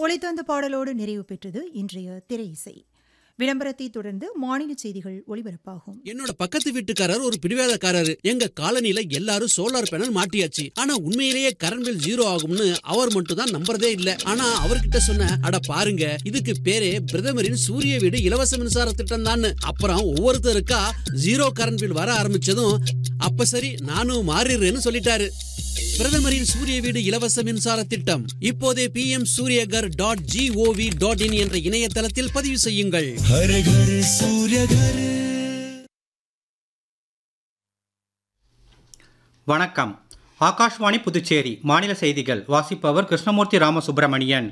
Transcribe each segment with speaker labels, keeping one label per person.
Speaker 1: ஒளித்தந்த பாடலோடு நிறைவு பெற்றது இன்றைய திரை இசை விளம்பரத்தை தொடர்ந்து மாநில செய்திகள் ஒளிபரப்பாகும்
Speaker 2: என்னோட பக்கத்து வீட்டுக்காரர் ஒரு பிடிவாதக்காரரு எங்க காலனில எல்லாரும் சோலார் பேனல் மாட்டியாச்சு ஆனா உண்மையிலேயே கரண்ட் பில் ஜீரோ ஆகும்னு அவர் மட்டும் தான் நம்புறதே இல்ல ஆனா அவர்கிட்ட சொன்ன அட பாருங்க இதுக்கு பேரே பிரதமரின் சூரிய வீடு இலவச மின்சார திட்டம் தான் அப்புறம் ஒவ்வொருத்தருக்கா ஜீரோ கரண்ட் பில் வர ஆரம்பிச்சதும் அப்ப சரி நானும் மாறிடுறேன்னு சொல்லிட்டாரு பிரதமரின் சூரிய வீடு இலவச மின்சார திட்டம் இப்போதே P M Suryaghar dot G O V dot in என்ற இணையதளத்தில் பதிவு செய்யுங்கள்
Speaker 3: हर घर सूर्य घर
Speaker 4: வணக்கம் ஆகாஷ்வாணி புதுச்சேரி மாநில செய்திகள் வாசிப்பவர் கிருஷ்ணமூர்த்தி ராமசுப்பிரமணியன்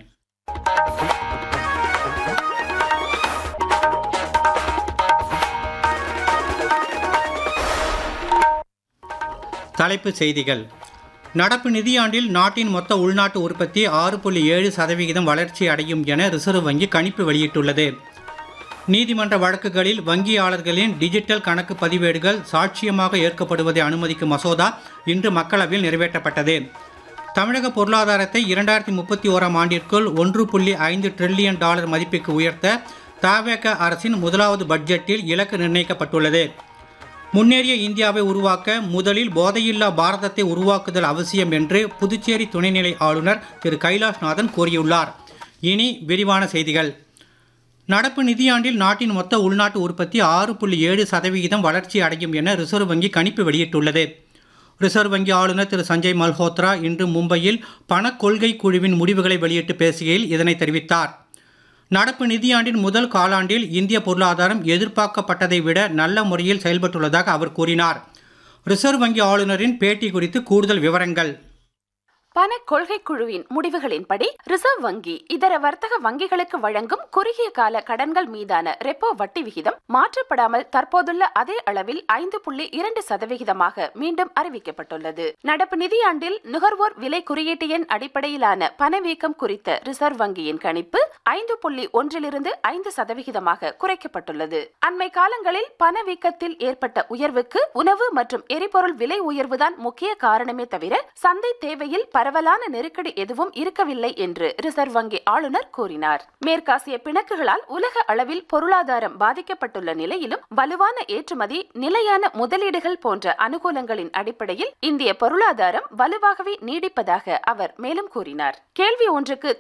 Speaker 4: தலைப்புச் செய்திகள் நடப்பு நிதியாண்டில் நாட்டின் மொத்த உள்நாட்டு உற்பத்தி ஆறு புள்ளி ஏழு சதவிகிதம் வளர்ச்சி அடையும் என ரிசர்வ் வங்கி கணிப்பு வெளியிட்டுள்ளது நீதிமன்ற வழக்குகளில் வங்கியாளர்களின் டிஜிட்டல் கணக்கு பதிவேடுகள் சாட்சியமாக ஏற்கப்படுவதை அனுமதிக்கும் மசோதா இன்று மக்களவையில் நிறைவேற்றப்பட்டது தமிழக பொருளாதாரத்தை இரண்டாயிரத்தி முப்பத்தி ஓராம் ஆண்டிற்குள் ஒன்று புள்ளி ஐந்து ட்ரில்லியன் டாலர் மதிப்புக்கு உயர்த்த தவேக அரசின் முதலாவது பட்ஜெட்டில் இலக்கு நிர்ணயிக்கப்பட்டுள்ளது முன்னேறிய இந்தியாவை உருவாக்க முதலில் போதையில்லா பாரதத்தை உருவாக்குதல் அவசியம் என்று புதுச்சேரி துணைநிலை ஆளுநர் திரு கைலாஷ்நாதன் கூறியுள்ளார் இனி விரிவான செய்திகள் நடப்பு நிதியாண்டில் நாட்டின் மொத்த உள்நாட்டு உற்பத்தி ஆறு புள்ளி ஏழு சதவிகிதம் வளர்ச்சி அடையும் என ரிசர்வ் வங்கி கணிப்பு வெளியிட்டுள்ளது ரிசர்வ் வங்கி ஆளுநர் திரு சஞ்சய் மல்ஹோத்ரா இன்று மும்பையில் பணக் கொள்கை குழுவின் முடிவுகளை வெளியிட்டு பேசுகையில் இதனை தெரிவித்தார் நடப்பு நிதியாண்டின் முதல் காலாண்டில் இந்திய பொருளாதாரம் எதிர்பார்க்கப்பட்டதை விட நல்ல முறையில் செயல்பட்டுள்ளதாக அவர் கூறினார் ரிசர்வ் வங்கி ஆளுநரின் பேட்டி குறித்து கூடுதல் விவரங்கள்
Speaker 5: பண கொள்கை குழுவின் முடிவுகளின்படி ரிசர்வ் வங்கி இதர வர்த்தக வங்கிகளுக்கு வழங்கும் குறுகிய கால கடன்கள் மீதான ரெப்போ வட்டி விகிதம் மாற்றப்படாமல் தற்போதுள்ள அதே அளவில் ஐந்து புள்ளி இரண்டு சதவிகிதமாக மீண்டும் அறிவிக்கப்பட்டுள்ளது நடப்பு நிதியாண்டில் நுகர்வோர் விலை குறியீட்டு எண் அடிப்படையிலான பணவீக்கம் குறித்த ரிசர்வ் வங்கியின் கணிப்பு ஐந்து புள்ளி ஒன்றிலிருந்து ஐந்து சதவிகிதமாக குறைக்கப்பட்டுள்ளது அண்மை காலங்களில் பணவீக்கத்தில் ஏற்பட்ட உயர்வுக்கு உணவு மற்றும் எரிபொருள் விலை உயர்வுதான் முக்கிய காரணமே தவிர சந்தை தேவையில் பரவலான நெருக்கடி எதுவும் இருக்கவில்லை என்று ரிசர்வ் வங்கி ஆளுநர் கூறினார் மேற்காசிய பிணக்குகளால் உலக அளவில் பொருளாதாரம் பாதிக்கப்பட்டுள்ள நிலையிலும் வலுவான ஏற்றுமதி நிலையான முதலீடுகள் போன்ற அனுகூலங்களின் அடிப்படையில் இந்திய பொருளாதாரம் வலுவாகவே நீடிப்பதாக அவர் மேலும் கூறினார் கேள்வி ஒன்றுக்கு